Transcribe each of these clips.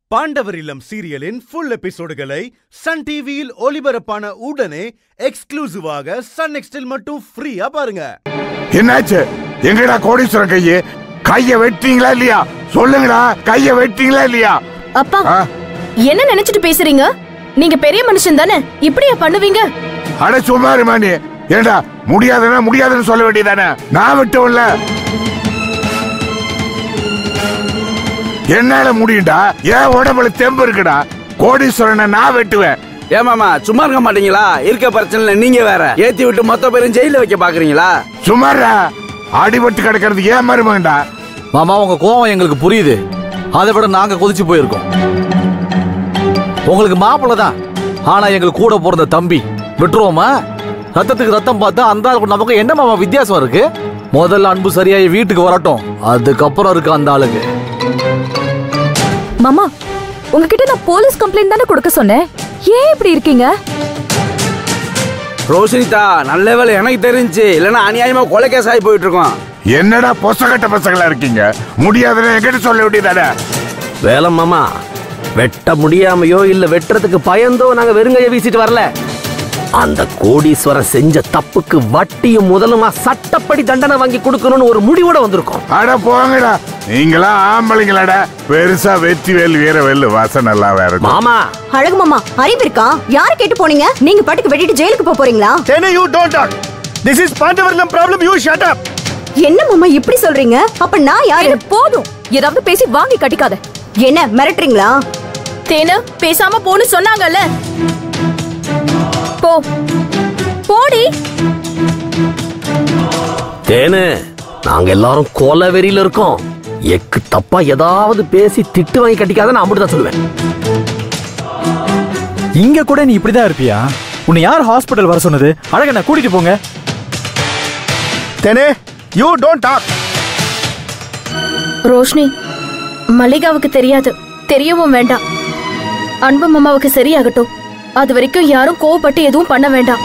பாண்டவர் இல்லம் சீரியலின் full எபிசோடுகளை Sun டிவியில் ஒளிபரப்பான உடனே எக்ஸ்க்ளூசிவாக சன் நெக்ஸ்டில் மட்டும் ஃப்ரீயா பாருங்க என்னாச்சு எங்கடா கோடீஸ்வரன் கையே கைய வெட்டீங்களா இல்லையா சொல்லுங்கடா கைய வெட்டீங்களா இல்லையா அப்பா ஆ? என்ன நினைச்சிட்டு பேசுறீங்க நீங்க பெரிய மனுஷன் தானே இப்படியா பண்ணுவீங்க அட சும்மா இருமா நீ ஏண்டா முடியாதுன்னா முடியாதுன்னு சொல்ல வேண்டியதானே நான் விட்டவன்ல என்னால முடியும்டா ஏன் உடம்புல தெம்பு இருக்குடா கோடீஸ்வரனை நான் வெட்டுவேன் ஏமாமா சும்மா இருக்க மாட்டீங்களா இருக்க பிரச்சனை நீங்க வேற ஏத்தி விட்டு மொத்த பேரும் ஜெயில வைக்க பாக்குறீங்களா சும்மாடா அடிபட்டு கிடக்கிறது ஏன் மருமகன்டா மாமா உங்க கோவம் எங்களுக்கு புரியுது அதை விட நாங்க கொதிச்சு போயிருக்கோம் உங்களுக்கு மாப்பிள்ள தான் ஆனா எங்களுக்கு கூட பிறந்த தம்பி விட்டுருவோமா ரத்தத்துக்கு ரத்தம் பார்த்தா அந்த ஆளுக்கு நமக்கு என்ன மாமா வித்தியாசம் இருக்கு முதல்ல அன்பு சரியாயி வீட்டுக்கு வரட்டும் அதுக்கப்புறம் இருக்கு அந்த ஆளுக்கு மாமா உங்ககிட்ட நான் போலீஸ் கம்ப்ளைண்ட் தானே கொடுக்க சொன்னேன் ஏன் இப்படி இருக்கீங்க ரோஷினிதா நல்ல வேலை எனக்கு தெரிஞ்சு இல்லைன்னா அநியாயமா கொலை கேஸ் ஆகி போயிட்டு இருக்கோம் என்னடா பொசக்கட்ட பசங்களா இருக்கீங்க முடியாதுன்னு என்கிட்ட சொல்ல வேண்டியதானே வேலை மாமா வெட்ட முடியாமையோ இல்ல வெட்டுறதுக்கு பயந்தோ நாங்க வெறுங்கைய வீசிட்டு வரல அந்த கோடீஸ்வரன் செஞ்ச தப்புக்கு வட்டியும் முதலுமா சட்டப்படி தண்டனை வாங்கி கொடுக்கணும்னு ஒரு முடிவோட வந்திருக்கோம் அட போங்கடா நீங்களா ஆம்பளைங்களாடா பெருசா வெற்றி வேல் வீர வேல் வாசம் நல்லா வேற இருக்கும். மாமா அழகு மாமா அறிவு இருக்கா யார கேட்டு போனீங்க நீங்க பாட்டுக்கு வெட்டிட்டு ஜெயிலுக்கு போக போறீங்களா Tena you don't talk. This is பாண்டவர்லம் problem. You shut up. என்ன மாமா இப்படி சொல்றீங்க அப்ப நான் யாரு இது போதும் ஏதாவது பேசி வாங்கி கட்டிக்காத என்ன மிரட்டுறீங்களா தேனு பேசாம போன்னு சொன்னாங்கல்ல போ போடி தேனு நாங்க எல்லாரும் கொலை வெறியில இருக்கோம் எக்கு தப்பா ஏதாவது பேசி திட்டு வாங்கி கட்டிக்காத நான் அப்படிதான் சொல்லுவேன் இங்க கூட நீ இப்படிதான் இருப்பியா உன்னை யார் ஹாஸ்பிட்டல் வர சொன்னது அழகண்ணா கூட்டிட்டு போங்க Tene, you don't talk. Roshini மல்லிகாவுக்கு தெரியாது தெரியவும் வேண்டாம் அன்பு மாமாவுக்கு சரியாகட்டும் அது வரைக்கும் யாரும் கோவப்பட்டு எதுவும் பண்ண வேண்டாம்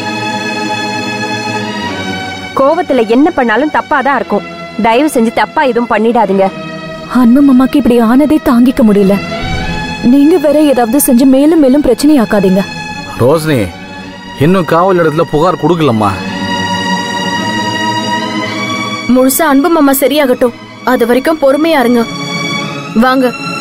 கோவத்துல என்ன பண்ணாலும் தப்பா தான் இருக்கும் தயவு செஞ்சு தப்பா எதுவும் பண்ணிடாதீங்க அன்பு மாமாக்கு இப்படி ஆனதே தாங்கிக்க முடியல நீங்க வேற ஏதாவது செஞ்சு மேலும் மேலும் பிரச்சனையாக்காதீங்க ரோஷினி இன்னும் காவல் இடத்துல புகார் கொடுக்கலம்மா முழுசா அன்பு மாமா சரியாகட்டும் அது வரைக்கும் பொறுமையா இருங்க வாங்க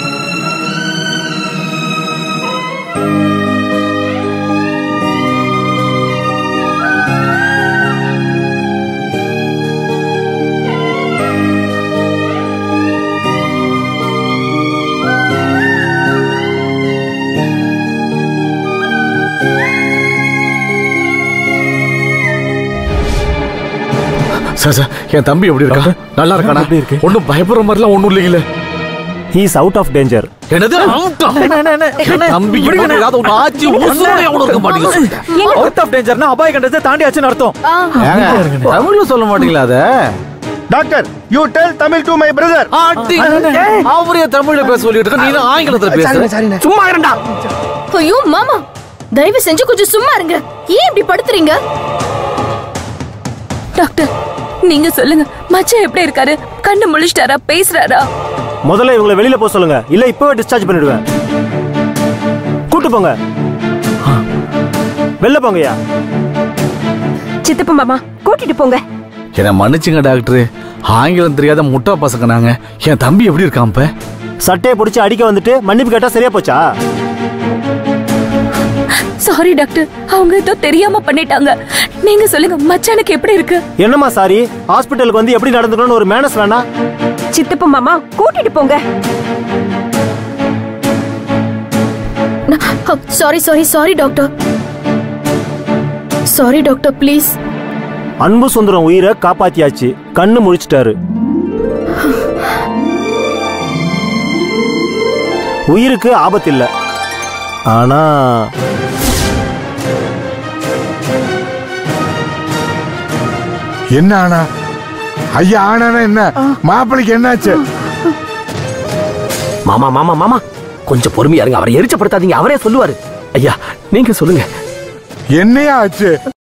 சார் சார் என் தம்பி எப்படி இருக்கா நல்லா இருக்கானா எப்படி இருக்கு? ஒன்னும் பயப்படுற மாதிரிலாம் ஒண்ணும் இல்லைங்களே ஹீஸ் அவுட் ஆஃப் டேஞ்சர் என்னது என் தம்பிக்கு மட்டும் ஏதாவது ஒண்ணு ஆச்சு உசுரோட எவனும் இருக்க மாட்டேங்குது அவுட் ஆஃப் டேஞ்சர்னா அபாய கண்டத்தை தாண்டி ஆச்சுன்னு அர்த்தம் ஏங்க, தமிழ்ல சொல்ல மாட்டீங்களா அத Doctor, you tell Tamil to my brother. ஆட்டி. அவரே தமிழ்ல பேச சொல்லிட்டு இருக்க நீ தான் ஆங்கிலத்துல பேசுற சும்மா இருண்டா ஐயோ மாமா தயவு செஞ்சு கொஞ்சம் சும்மா இருங்க ஏன் இப்படி படுத்துறீங்க டாக்டர் நீங்க சொல்லுங்க மச்சான் எப்படி இருக்காரு கண்ணு முழிச்சிட்டாரா பேசுறாரா முதல்ல இவங்களை வெளியில போக சொல்லுங்க இல்ல இப்பவே டிஸ்சார்ஜ் பண்ணிடுவேன் கூட்டு போங்க வெளில போங்கய்யா சித்தப்பா மாமா கூட்டிட்டு போங்க என்ன மன்னிச்சுங்க டாக்டர் ஆங்கிலம் தெரியாத முட்டா பசங்க நாங்க என் தம்பி எப்படி இருக்கான் இப்ப சட்டையை பிடிச்சி அடிக்க வந்துட்டு மன்னிப்பு கேட்டா சரியா போச்சா சாரி டாக்டர் அவங்க ஏதோ தெரியாம பண்ணிட்டாங்க நீங்க சொல்லுங்க மச்சானுக்கு எப்படி இருக்கு என்னம்மா சாரி ஹாஸ்பிட்டலுக்கு வந்து எப்படி நடந்துக்கணும்னு ஒரு மேனஸ் வேணா சித்தப்பா மாமா கூட்டிட்டு போங்க sorry sorry sorry doctor sorry doctor please Anbu Sundaram உயிரை காப்பாத்தியாச்சு கண்ணு முழிச்சிட்டாரு உயிருக்கு ஆபத்து இல்ல ஆனா என்ன ஆனா ஐயா ஆனானா என்ன மாப்பிளைக்கு என்னாச்சு மாமா மாமா மாமா கொஞ்சம் பொறுமையா இருங்க அவரை எரிச்சப்படுத்தாதீங்க அவரே சொல்லுவாரு ஐயா நீங்க சொல்லுங்க என்னையா ஆச்சு